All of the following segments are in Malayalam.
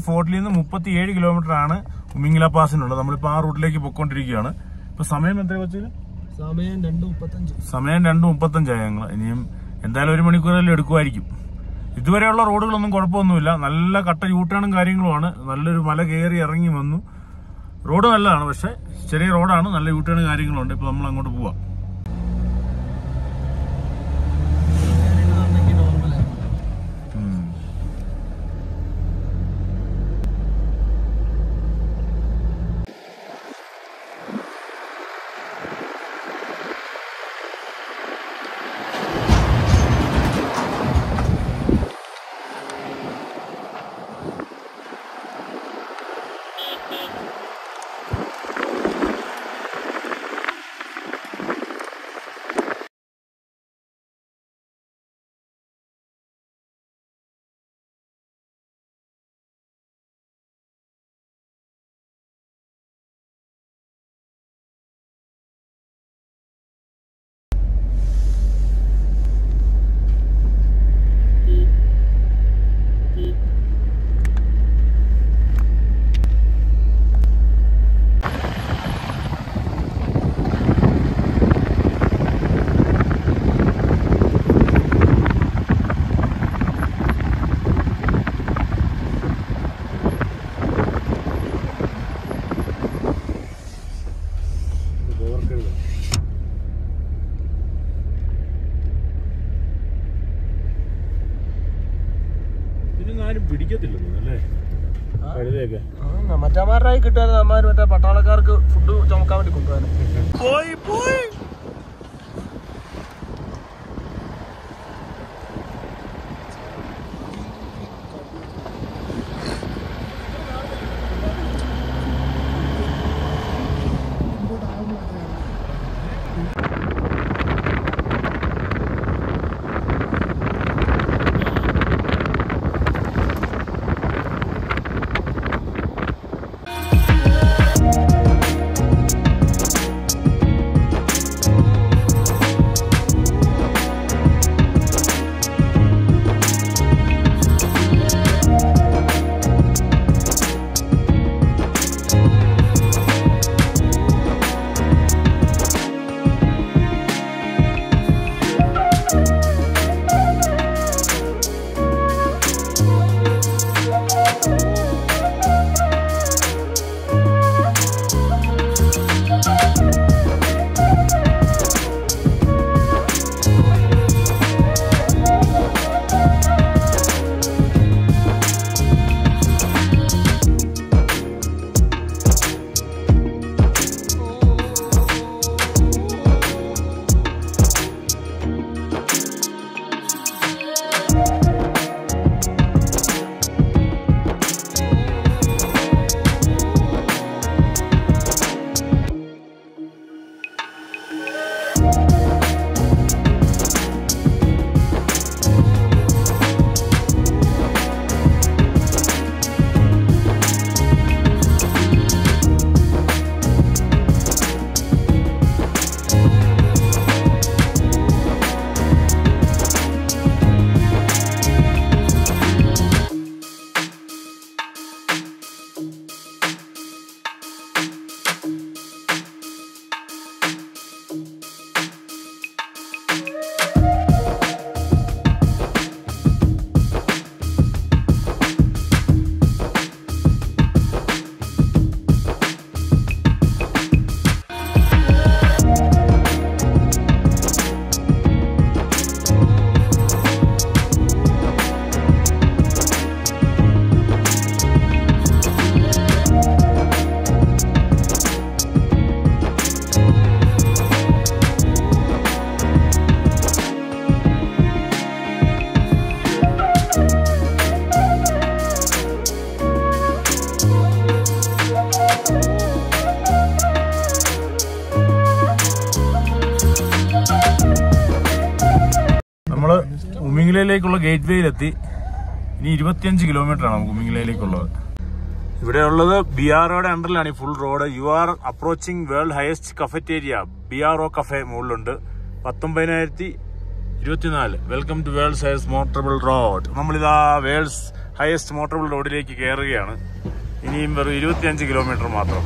ഫോർട്ടിൽ നിന്ന് മുപ്പത്തി ഏഴ് കിലോമീറ്റർ ആണ് ഉമിങ്ങില പാസിനുള്ളത് നമ്മളിപ്പോ ആ റൂട്ടിലേക്ക് പൊയ്ക്കൊണ്ടിരിക്കുകയാണ് ഇപ്പൊ സമയം എത്ര വെച്ചാൽ സമയം രണ്ട് മുപ്പത്തഞ്ച് സമയം രണ്ട് മുപ്പത്തഞ്ചായി ഞങ്ങൾ ഇനിയും എന്തായാലും ഒരു മണിക്കൂറല്ലേ എടുക്കുമായിരിക്കും ഇതുവരെയുള്ള റോഡുകളൊന്നും കുഴപ്പമൊന്നുമില്ല നല്ല കട്ട യൂട്ടേണും കാര്യങ്ങളുമാണ് നല്ലൊരു മല കയറി ഇറങ്ങി വന്നു റോഡ് നല്ലതാണ് പക്ഷെ ചെറിയ റോഡാണ് നല്ല യൂട്ടേൺ കാര്യങ്ങളുണ്ട് ഇപ്പൊ നമ്മൾ അങ്ങോട്ട് പോവാം ഉം. ഇതിനൊന്നും ആരും പിടിക്കത്തില്ലെന്ന് അല്ലേ കഴുതയൊക്കെ മറ്റന്മാരായി കിട്ടാൻ നമ്മാർ മറ്റേ പട്ടാളക്കാർക്ക് ഫുഡ് ചുമക്കാൻ വേണ്ടി കൊണ്ടുപോകാൻ പോയി പോയി നമ്മള് ഉമിങ്ങിലയിലേക്കുള്ള ഗേറ്റ് വേയിലെത്തി ഇനി ഇരുപത്തിയഞ്ച് കിലോമീറ്റർ ആണ് ഉമിങ്ങിലയിലേക്കുള്ളത് ഇവിടെ ഉള്ളത് ബി ആർ ഒയുടെ അണ്ടറിലാണ് ഈ full road you are approaching world highest cafeteria B R O cafe മുകളിലുണ്ട് പത്തൊമ്പതിനായിരത്തി ഇരുപത്തിനാല് welcome to world's highest motorable road നമ്മളിതാ വേൾഡ്സ് ഹയസ്റ്റ് മോട്ടറബിൾ റോഡിലേക്ക് കയറുകയാണ് ഇനിയും വെറും ഇരുപത്തിയഞ്ച് കിലോമീറ്റർ മാത്രം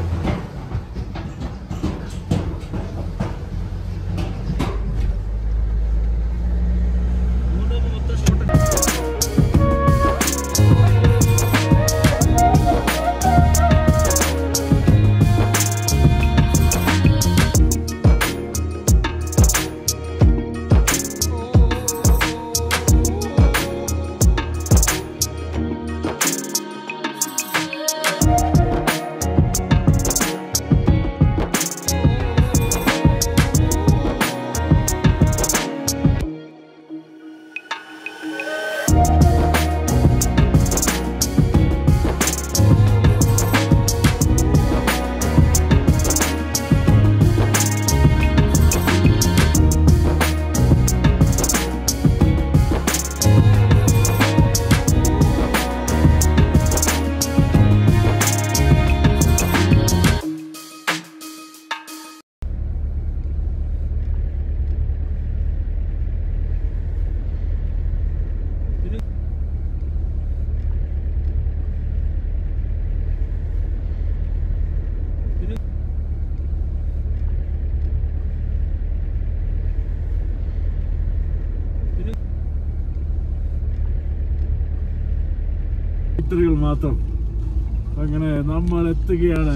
ഇത്രകൾ മാത്രം അങ്ങനെ നമ്മൾ എത്തുകയാണ്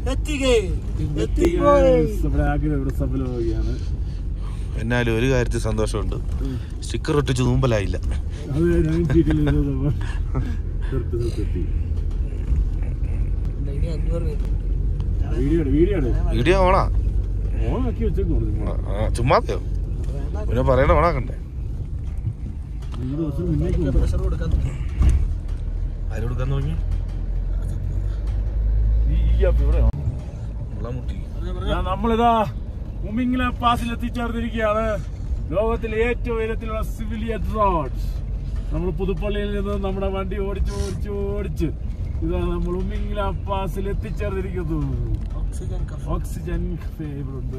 നമ്മുടെ ആഗ്രഹം ഇവിടെ സഫലമാവുകയാണ് എന്നാലും ഒരു കാര്യത്തിൽ സന്തോഷമുണ്ട് സ്റ്റിക്കർ ഒട്ടിച്ച് നൂമ്പലായില്ല അത് ഞാൻ ചീറ്റിൽ എത്തി വീഡിയോ വീഡിയോ വീഡിയോ ഓണാ ഓണാക്കി വെച്ചേക്കോളൂ നിങ്ങൾ ആ, ചുമ്മാതെയോ പിന്നെ പറയണ ഓണാക്കണ്ടേ നിങ്ങളുടെ ദിവസം മുന്നേക്ക് കൊണ്ടുപോ. പ്രഷർ കൊടുക്കാൻ ആര് കൊടുക്കാൻ തുടങ്ങി ഈ ഈ app ഇവിടെയോ? മുള്ളമുട്ടി ഞാൻ നമ്മളിതാ ഉമിങ്ങില പാസിൽ എത്തിച്ചേർന്നിരിക്കുകയാണ് ലോകത്തിലെ ഏറ്റവും ഉയരത്തിലുള്ള സിവിലിയൻ റോഡ് നമ്മൾ പുതുപ്പള്ളിയിൽ നിന്ന് നമ്മുടെ വണ്ടി ഓടിച്ച് ഓടിച്ച് ഓടിച്ച് ഇതാ നമ്മൾ ഉമിങ്ങില പാസിൽ എത്തിച്ചേർന്നിരിക്കുന്നു ഓക്സിജൻ കഫ് ഓക്സിജൻ കഫേ ഇവിടെ ഉണ്ട്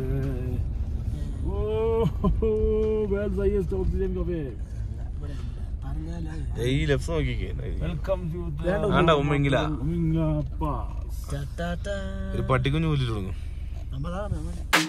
ഓ വേൾഡ്സ് ഹൈയസ്റ്റ് ഓക്സിജൻ കഫേ പറഞ്ഞാലേ ഈ ലെഫ്റ്റ് നോക്കിക്കേ വെൽക്കം ടു ആണ്ടാ ഉമ്മെങ്കിലാ ഉമിങ്ങില പാസ് ടാറ്റാ. ഒരു പട്ടിക്കുഞ്ഞു പോലിട്ട് തുടങ്ങും നമ്മളാണ് നമ്മള്.